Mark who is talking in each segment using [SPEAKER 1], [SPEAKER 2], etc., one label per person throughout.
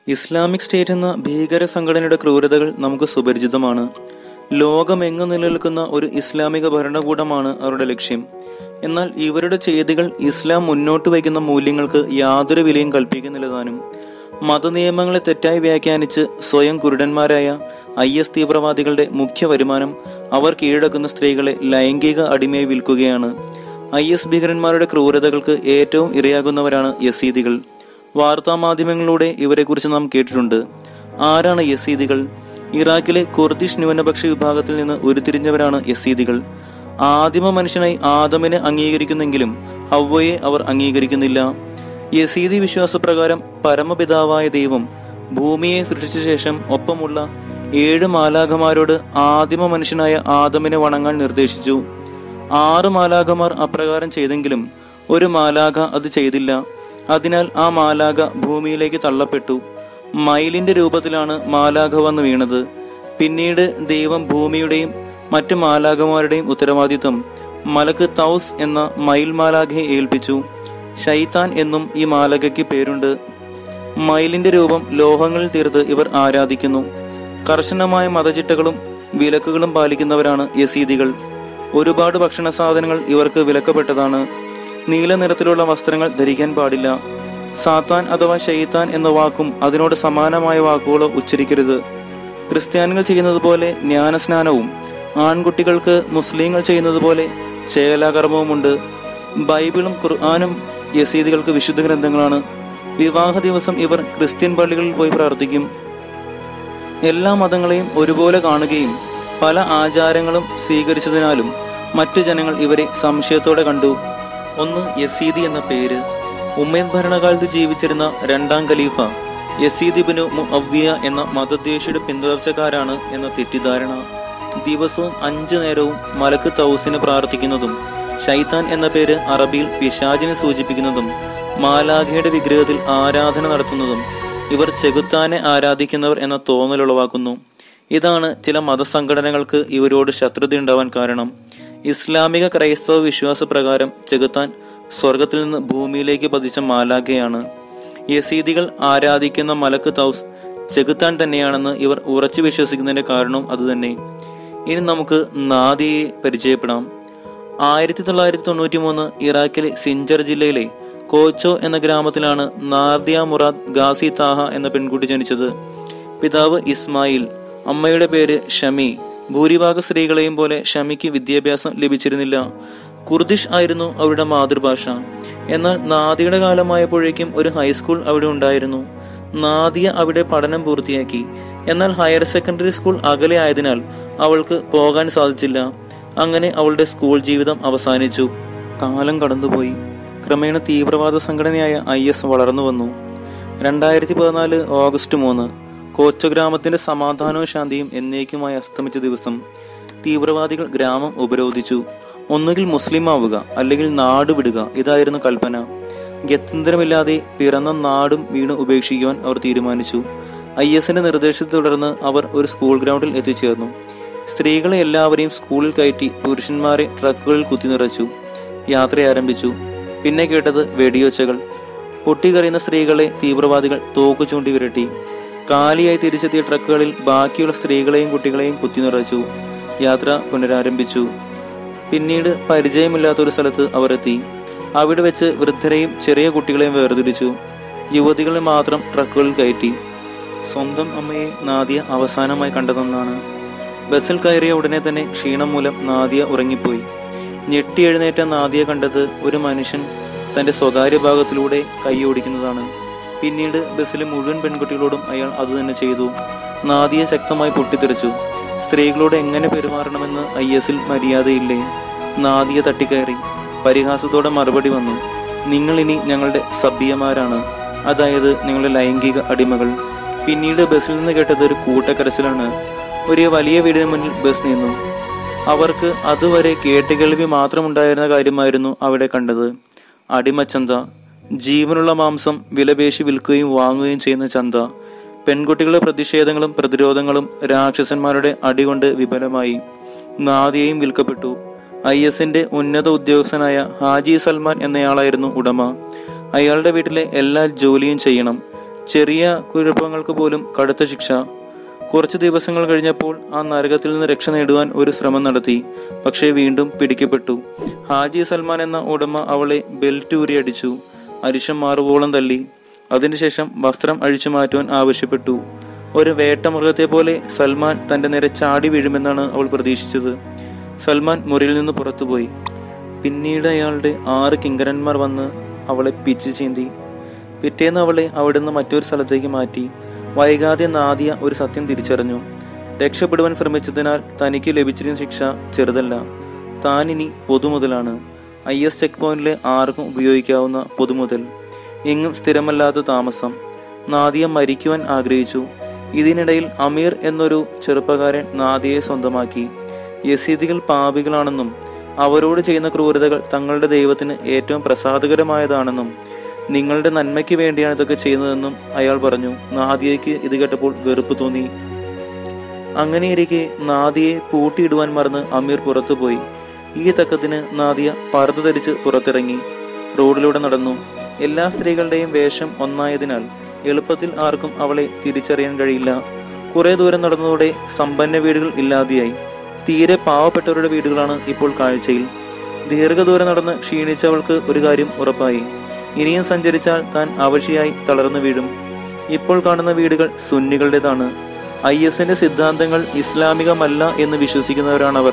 [SPEAKER 1] Islamic state എന്ന ഭീകര സംഘടനയുടെ ക്രൂരതകൾ നമുക്ക് സുപരിചിതമാണ് ലോകമെങ്ങും നിലനിൽക്കുന്ന ഒരു ഇസ്ലാമിക ഭരണകൂടമാണ് അവരുടെ ലക്ഷ്യം എന്നാൽ ഇവരുടെ ചെയ്തികൾ ഇസ്ലാം മുന്നോട്ട് വയ്ക്കുന്ന മൂല്യങ്ങൾക്ക് യാതൊരു വിലയും കൽപ്പിക്കുന്നില്ലതാനും മതനിയമങ്ങളെ തെറ്റായി വ്യാഖ്യാനിച്ച് സ്വയം കുരുടന്മാരായ ഐ എസ് തീവ്രവാദികളുടെ മുഖ്യ വരുമാനം അവർ കീഴടക്കുന്ന സ്ത്രീകളെ ലൈംഗിക അടിമയായി വിൽക്കുകയാണ് ഐ എസ് ഭീകരന്മാരുടെ ക്രൂരതകൾക്ക് ഏറ്റവും ഇരയാകുന്നവരാണ് യസീദികൾ വാർത്താമാധ്യമങ്ങളിലൂടെ ഇവരെക്കുറിച്ച് നാം കേട്ടിട്ടുണ്ട് ആരാണ് യസീദികൾ ഇറാഖിലെ കുർദിഷ് ന്യൂനപക്ഷ വിഭാഗത്തിൽ നിന്ന് ഉരുത്തിരിഞ്ഞവരാണ് യസീദികൾ ആദിമ മനുഷ്യനായി ആദമിനെ അംഗീകരിക്കുന്നെങ്കിലും ഹവ്വയെ അവർ അംഗീകരിക്കുന്നില്ല യസീദി വിശ്വാസപ്രകാരം പരമപിതാവായ ദൈവം ഭൂമിയെ സൃഷ്ടിച്ച ശേഷം ഒപ്പമുള്ള ഏഴ് മാലാഖമാരോട് ആദിമ മനുഷ്യനായ ആദമിനെ വണങ്ങാൻ നിർദ്ദേശിച്ചു ആറ് മാലാഖമാർ അപ്രകാരം ചെയ്തെങ്കിലും ഒരു മാലാഖ അത് ചെയ്തില്ല അതിനാൽ ആ മാലാഖ ഭൂമിയിലേക്ക് തള്ളപ്പെട്ടു മയിലിന്റെ രൂപത്തിലാണ് മാലാഖ വന്ന് വീണത് പിന്നീട് ദൈവം ഭൂമിയുടെയും മറ്റു മാലാഖമാരുടെയും ഉത്തരവാദിത്വം മലക്ക് തൗസ് എന്ന മയിൽ മാലാഖയെ ഏൽപ്പിച്ചു ഷൈത്താൻ എന്നും ഈ മാലകയ്ക്ക് പേരുണ്ട് മയിലിന്റെ രൂപം ലോഹങ്ങളിൽ തീർത്ത് ഇവർ ആരാധിക്കുന്നു കർശനമായ മതചിട്ടകളും വിലക്കുകളും പാലിക്കുന്നവരാണ് യസീദികൾ ഒരുപാട് ഭക്ഷണ സാധനങ്ങൾ ഇവർക്ക് വിലക്കപ്പെട്ടതാണ് നീല നിറത്തിലുള്ള വസ്ത്രങ്ങൾ ധരിക്കാൻ പാടില്ല സാത്താൻ അഥവാ ഷെയ്ത്താൻ എന്ന വാക്കും അതിനോട് സമാനമായ വാക്കുകളോ ഉച്ചരിക്കരുത് ക്രിസ്ത്യാനികൾ ചെയ്യുന്നത് പോലെ ജ്ഞാനസ്നാനവും ആൺകുട്ടികൾക്ക് മുസ്ലിങ്ങൾ ചെയ്യുന്നത് പോലെ ചേലാകർമ്മവുമുണ്ട് ബൈബിളും ഖുർആാനും യസീദികൾക്ക് വിശുദ്ധ ഗ്രന്ഥങ്ങളാണ് വിവാഹ ദിവസം ഇവർ ക്രിസ്ത്യൻ പള്ളികളിൽ പോയി പ്രാർത്ഥിക്കും എല്ലാ മതങ്ങളെയും ഒരുപോലെ കാണുകയും പല ആചാരങ്ങളും സ്വീകരിച്ചതിനാലും മറ്റു ജനങ്ങൾ ഇവരെ സംശയത്തോടെ കണ്ടു ഒന്ന് യസീദി എന്ന പേര് ഉമ്മേദ് ഭരണകാലത്ത് ജീവിച്ചിരുന്ന രണ്ടാം ഖലീഫ യസീദ് ഇബ്നു മുഅവ്വിയ എന്ന മതദ്വേഷിയുടെ പിന്തുടർച്ചക്കാരാണ് എന്ന തെറ്റിദ്ധാരണ ദിവസവും അഞ്ചു നേരവും മലക്ക് തൗസിന് പ്രാർത്ഥിക്കുന്നതും ഷൈത്താൻ എന്ന പേര് അറബിയിൽ പിശാചിനെ സൂചിപ്പിക്കുന്നതും മാലാഖയുടെ വിഗ്രഹത്തിൽ ആരാധന നടത്തുന്നതും ഇവർ ചെകുത്താനെ ആരാധിക്കുന്നവർ എന്ന തോന്നലുളവാക്കുന്നു ഇതാണ് ചില മതസംഘടനകൾക്ക് ഇവരോട് ശത്രുതയുണ്ടാവാൻ കാരണം ഇസ്ലാമിക ക്രൈസ്തവ വിശ്വാസപ്രകാരം ചെകുത്താൻ സ്വർഗത്തിൽ നിന്ന് ഭൂമിയിലേക്ക് പതിച്ച മാലാഖയാണ് യസീദികൾ ആരാധിക്കുന്ന മലക്ക് തൗസ് ചെകുത്താൻ തന്നെയാണെന്ന് ഇവർ ഉറച്ചു വിശ്വസിക്കുന്നതിന്റെ കാരണവും അതുതന്നെ ഇനി നമുക്ക് നാദിയെ പരിചയപ്പെടാം ആയിരത്തി തൊള്ളായിരത്തി തൊണ്ണൂറ്റി മൂന്ന് ഇറാഖിലെ സിഞ്ചർ ജില്ലയിലെ കോച്ചോ എന്ന ഗ്രാമത്തിലാണ് നാദിയ മുറാദ് ഗാസി താഹ എന്ന പെൺകുട്ടി ജനിച്ചത് പിതാവ് ഇസ്മായിൽ അമ്മയുടെ പേര് ഷമി ഭൂരിഭാഗ സ്ത്രീകളെയും പോലെ ഷമിക്ക് വിദ്യാഭ്യാസം ലഭിച്ചിരുന്നില്ല കുർദിഷ് ആയിരുന്നു അവരുടെ മാതൃഭാഷ എന്നാൽ നാദിയുടെ കാലമായപ്പോഴേക്കും ഒരു ഹൈസ്കൂൾ അവിടെ ഉണ്ടായിരുന്നു നാദിയ അവിടെ പഠനം പൂർത്തിയാക്കി എന്നാൽ ഹയർ സെക്കൻഡറി സ്കൂൾ അകലെ ആയതിനാൽ അവൾക്ക് പോകാൻ സാധിച്ചില്ല അങ്ങനെ അവളുടെ സ്കൂൾ ജീവിതം അവസാനിച്ചു കാലം കടന്നുപോയി ക്രമേണ തീവ്രവാദ സംഘടനയായ ഐ എസ് വളർന്നു വന്നു രണ്ടായിരത്തി പതിനാല് ഓഗസ്റ്റ് മൂന്ന് കോച്ച ഗ്രാമത്തിന്റെ സമാധാനവും ശാന്തിയും എന്നേക്കുമായി അസ്തമിച്ച ദിവസം തീവ്രവാദികൾ ഗ്രാമം ഉപരോധിച്ചു ഒന്നുകിൽ മുസ്ലിം ആവുക അല്ലെങ്കിൽ നാട് വിടുക ഇതായിരുന്നു കൽപ്പന ഗത്യന്തരമില്ലാതെ പിറന്ന നാടും വീണ് ഉപേക്ഷിക്കുവാൻ അവർ തീരുമാനിച്ചു ഐ എസിന്റെ നിർദ്ദേശത്തെ തുടർന്ന് അവർ ഒരു സ്കൂൾ ഗ്രൗണ്ടിൽ എത്തിച്ചേർന്നു സ്ത്രീകളെ എല്ലാവരെയും സ്കൂളിൽ കയറ്റി പുരുഷന്മാരെ ട്രക്കുകളിൽ കുത്തി നിറച്ചു യാത്ര ആരംഭിച്ചു പിന്നെ കേട്ടത് വെടിയൊച്ചകൾ പൊട്ടിക്കറിയുന്ന സ്ത്രീകളെ തീവ്രവാദികൾ തോക്കു ചൂണ്ടി വിരട്ടി കാലിയായി തിരിച്ചെത്തിയ ട്രക്കുകളിൽ ബാക്കിയുള്ള സ്ത്രീകളെയും കുട്ടികളെയും കുത്തി നിറച്ചു യാത്ര പുനരാരംഭിച്ചു പിന്നീട് പരിചയമില്ലാത്ത ഒരു സ്ഥലത്ത് അവർ എത്തി അവിടെ വെച്ച് വൃദ്ധരെയും ചെറിയ കുട്ടികളെയും വേർതിരിച്ചു യുവതികളെ മാത്രം ട്രക്കുകളിൽ കയറ്റി സ്വന്തം അമ്മയെ നാദിയ അവസാനമായി കണ്ടതെന്നാണ് ബസ്സിൽ കയറിയ ഉടനെ തന്നെ ക്ഷീണം മൂലം നാദിയ ഉറങ്ങിപ്പോയി ഞെട്ടി എഴുന്നേറ്റ നാദിയ കണ്ടത് ഒരു മനുഷ്യൻ തന്റെ സ്വകാര്യ ഭാഗത്തിലൂടെ കൈയോടിക്കുന്നതാണ് പിന്നീട് ബസ്സിലെ മുഴുവൻ പെൺകുട്ടികളോടും അയാൾ അതുതന്നെ ചെയ്തു നാദിയ ശക്തമായി പൊട്ടിത്തെറിച്ചു സ്ത്രീകളോട് എങ്ങനെ പെരുമാറണമെന്ന് ഐ എസിൽ മര്യാദയില്ലേ നാദിയ തട്ടിക്കയറി പരിഹാസത്തോടെ മറുപടി വന്നു നിങ്ങൾ ഇനി ഞങ്ങളുടെ സഭ്യമാരാണ് അതായത് നിങ്ങളുടെ ലൈംഗിക അടിമകൾ പിന്നീട് ബസ്സിൽ നിന്ന് കേട്ടത് ഒരു കൂട്ടക്കരച്ചിലാണ് ഒരു വലിയ വീടിന് മുന്നിൽ ബസ് നിന്നു അവർക്ക് അതുവരെ കേട്ടുകേൾവി മാത്രമുണ്ടായിരുന്ന കാര്യമായിരുന്നു അവിടെ കണ്ടത് അടിമച്ചന്ത ജീവനുള്ള മാംസം വിലപേശി വിൽക്കുകയും വാങ്ങുകയും ചെയ്യുന്ന ചന്ത പെൺകുട്ടികളുടെ പ്രതിഷേധങ്ങളും പ്രതിരോധങ്ങളും രാക്ഷസന്മാരുടെ അടികൊണ്ട് വിഫലമായി നാദിയയും വിൽക്കപ്പെട്ടു ഐ എസിന്റെ ഉന്നത ഉദ്യോഗസ്ഥനായ ഹാജി സൽമാൻ എന്നയാളായിരുന്നു ഉടമ അയാളുടെ വീട്ടിലെ എല്ലാ ജോലിയും ചെയ്യണം ചെറിയ കുഴപ്പങ്ങൾക്ക് പോലും കടുത്ത ശിക്ഷ കുറച്ച് ദിവസങ്ങൾ കഴിഞ്ഞപ്പോൾ ആ നരകത്തിൽ നിന്ന് രക്ഷ നേടുവാൻ ഒരു ശ്രമം നടത്തി പക്ഷേ വീണ്ടും പിടിക്കപ്പെട്ടു ഹാജി സൽമാൻ എന്ന ഉടമ അവളെ ബെൽറ്റ് ഊരി അടിച്ചു അരിശം മാറുവോളം തല്ലി അതിനുശേഷം വസ്ത്രം അഴിച്ചു മാറ്റുവാൻ ആവശ്യപ്പെട്ടു ഒരു വേട്ടമൃഗത്തെ പോലെ സൽമാൻ തന്റെ നേരെ ചാടി വീഴുമെന്നാണ് അവൾ പ്രതീക്ഷിച്ചത് സൽമാൻ മുറിയിൽ നിന്ന് പുറത്തുപോയി പിന്നീട് അയാളുടെ ആറ് കിങ്കരന്മാർ വന്ന് അവളെ പിച്ചു ചീന്തി പിറ്റേന്ന് അവളെ അവിടുന്ന് മറ്റൊരു സ്ഥലത്തേക്ക് മാറ്റി വൈകാതെ നാദിയ ഒരു സത്യം തിരിച്ചറിഞ്ഞു രക്ഷപ്പെടുവാൻ ശ്രമിച്ചതിനാൽ തനിക്ക് ലഭിച്ചിരുന്ന ശിക്ഷ ചെറുതല്ല താൻ ഇനി പൊതുമുതലാണ് ഐ എസ് ചെക്ക് പോയിന്റിലെ ആർക്കും ഉപയോഗിക്കാവുന്ന പൊതുമുതൽ എങ്ങും സ്ഥിരമല്ലാത്ത താമസം നാദിയ മരിക്കുവാൻ ആഗ്രഹിച്ചു ഇതിനിടയിൽ അമീർ എന്നൊരു ചെറുപ്പക്കാരൻ നാദിയെ സ്വന്തമാക്കി യസീദികൾ പാപികളാണെന്നും അവരോട് ചെയ്യുന്ന ക്രൂരതകൾ തങ്ങളുടെ ദൈവത്തിന് ഏറ്റവും പ്രസാദകരമായതാണെന്നും നിങ്ങളുടെ നന്മയ്ക്ക് വേണ്ടിയാണ് ഇതൊക്കെ ചെയ്യുന്നതെന്നും അയാൾ പറഞ്ഞു നാദിയയ്ക്ക് ഇത് കേട്ടപ്പോൾ വെറുപ്പ് തോന്നി അങ്ങനെയിരിക്കെ നാദിയെ പൂട്ടിയിടുവാൻ മറന്ന് അമീർ പുറത്തുപോയി ഈ തക്കത്തിന് നാദിയ പർദ്ദ ധരിച്ച് പുറത്തിറങ്ങി റോഡിലൂടെ നടന്നു എല്ലാ സ്ത്രീകളുടെയും വേഷം ഒന്നായതിനാൽ എളുപ്പത്തിൽ ആർക്കും അവളെ തിരിച്ചറിയാൻ കഴിയില്ല കുറെ ദൂരം നടന്നതോടെ സമ്പന്ന വീടുകൾ ഇല്ലാതെയായി തീരെ പാവപ്പെട്ടവരുടെ വീടുകളാണ് ഇപ്പോൾ കാഴ്ചയിൽ ദീർഘദൂരം നടന്ന് ക്ഷീണിച്ചവൾക്ക് ഒരു കാര്യം ഉറപ്പായി ഇനിയും സഞ്ചരിച്ചാൽ താൻ അവശിയായി തളർന്നു വീഴും ഇപ്പോൾ കാണുന്ന വീടുകൾ സുന്നികളുടേതാണ് ഐ എസിന്റെ സിദ്ധാന്തങ്ങൾ ഇസ്ലാമികമല്ല എന്ന് വിശ്വസിക്കുന്നവരാണവർ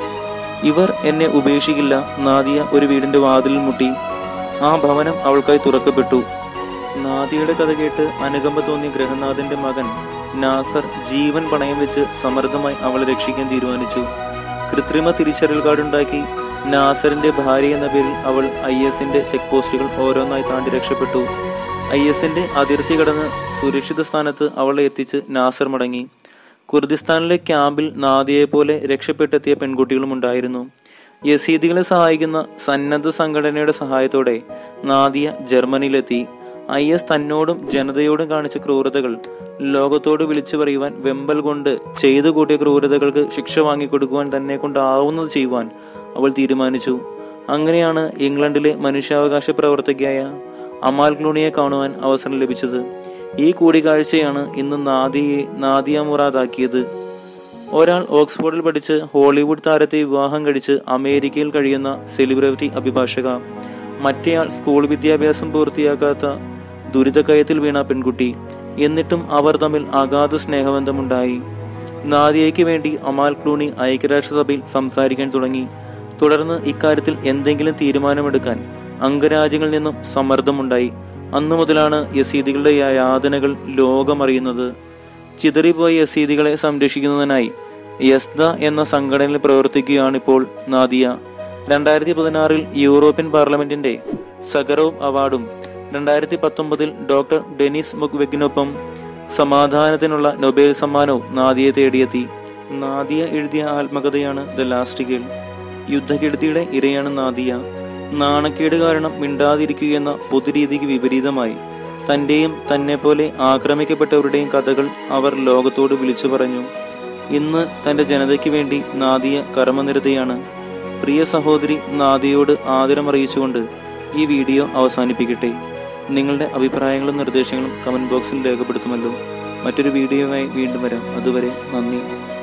[SPEAKER 1] ഇവർ എന്നെ ഉപേക്ഷിക്കില്ല നാദിയ ഒരു വീടിന്റെ വാതിലിൽ മുട്ടി ആ ഭവനം അവൾക്കായി തുറക്കപ്പെട്ടു നാദിയുടെ കഥ കേട്ട് അനുകമ്പ തോന്നിയ ഗൃഹനാഥന്റെ മകൻ നാസർ ജീവൻ പണയം വെച്ച് സമർത്ഥമായി അവളെ രക്ഷിക്കാൻ തീരുമാനിച്ചു കൃത്രിമ തിരിച്ചറിയൽ കാർഡുണ്ടാക്കി നാസറിന്റെ ഭാര്യ എന്ന പേരിൽ അവൾ ഐ എസിന്റെ ചെക്ക് പോസ്റ്റുകൾ ഓരോന്നായി താണ്ടി രക്ഷപ്പെട്ടു ഐ എസിന്റെ അതിർത്തി കടന്ന് സുരക്ഷിത സ്ഥാനത്ത് അവളെ എത്തിച്ച് നാസർ മടങ്ങി കുർദിസ്ഥാനിലെ ക്യാമ്പിൽ നാദിയെ പോലെ രക്ഷപ്പെട്ടെത്തിയ പെൺകുട്ടികളും ഉണ്ടായിരുന്നു യസീദികളെ സഹായിക്കുന്ന സന്നദ്ധ സംഘടനയുടെ സഹായത്തോടെ നാദിയ ജർമ്മനിയിലെത്തി ഐ എസ് തന്നോടും ജനതയോടും കാണിച്ച ക്രൂരതകൾ ലോകത്തോട് വിളിച്ചു പറയുവാൻ വെമ്പൽ കൊണ്ട് ചെയ്തു കൂട്ടിയ ക്രൂരതകൾക്ക് ശിക്ഷ വാങ്ങിക്കൊടുക്കുവാൻ തന്നെ കൊണ്ടാവുന്നത് ചെയ്യുവാൻ അവൾ തീരുമാനിച്ചു അങ്ങനെയാണ് ഇംഗ്ലണ്ടിലെ മനുഷ്യാവകാശ പ്രവർത്തകയായ അമാൽ ക്ലൂണിയെ കാണുവാൻ അവസരം ലഭിച്ചത് ഈ കൂടിക്കാഴ്ചയാണ് ഇന്ന് നാദിയെ നാദിയ മുറാദാക്കിയത് ഒരാൾ ഓക്സ്ഫോർഡിൽ പഠിച്ച് ഹോളിവുഡ് താരത്തെ വിവാഹം കഴിച്ച് അമേരിക്കയിൽ കഴിയുന്ന സെലിബ്രിറ്റി അഭിഭാഷക മറ്റേയാൾ സ്കൂൾ വിദ്യാഭ്യാസം പൂർത്തിയാക്കാത്ത ദുരിതക്കയത്തിൽ വീണ പെൺകുട്ടി എന്നിട്ടും അവർ തമ്മിൽ അഗാധ സ്നേഹബന്ധമുണ്ടായി നാദിയയ്ക്ക് വേണ്ടി അമാൽ ക്ലൂണി ഐക്യരാഷ്ട്രസഭയിൽ സംസാരിക്കാൻ തുടങ്ങി തുടർന്ന് ഇക്കാര്യത്തിൽ എന്തെങ്കിലും തീരുമാനമെടുക്കാൻ അംഗരാജ്യങ്ങളിൽ നിന്നും സമ്മർദ്ദമുണ്ടായി അന്നു മുതലാണ് യസീദികളുടെ യാതനകൾ ലോകമറിയുന്നത് ചിതറിപ്പോയ യസീദികളെ സംരക്ഷിക്കുന്നതിനായി യസ്ദ എന്ന സംഘടനയിൽ പ്രവർത്തിക്കുകയാണിപ്പോൾ നാദിയ രണ്ടായിരത്തി പതിനാറിൽ യൂറോപ്യൻ പാർലമെന്റിന്റെ സഗറോവ് അവാർഡും രണ്ടായിരത്തി പത്തൊമ്പതിൽ ഡോക്ടർ ഡെനിസ് മുക്വെഗിനൊപ്പം സമാധാനത്തിനുള്ള നൊബേൽ സമ്മാനവും നാദിയെ തേടിയെത്തി നാദിയ എഴുതിയ ആത്മകഥയാണ് ദ ലാസ്റ്റ് ഗേൾ യുദ്ധക്കെടുതിയുടെ ഇരയാണ് നാദിയ നാണക്കേട് കാരണം മിണ്ടാതിരിക്കുകയെന്ന പൊതുരീതിക്ക് വിപരീതമായി തന്റെയും തന്നെ പോലെ ആക്രമിക്കപ്പെട്ടവരുടെയും കഥകൾ അവർ ലോകത്തോട് വിളിച്ചു പറഞ്ഞു ഇന്ന് തന്റെ ജനതയ്ക്ക് വേണ്ടി നാദിയ കർമ്മനിരതയാണ് പ്രിയ സഹോദരി നാദിയോട് ആദരം അറിയിച്ചുകൊണ്ട് ഈ വീഡിയോ അവസാനിപ്പിക്കട്ടെ നിങ്ങളുടെ അഭിപ്രായങ്ങളും നിർദ്ദേശങ്ങളും കമന്റ് ബോക്സിൽ രേഖപ്പെടുത്തുമല്ലോ മറ്റൊരു വീഡിയോയുമായി വീണ്ടും വരാം അതുവരെ നന്ദി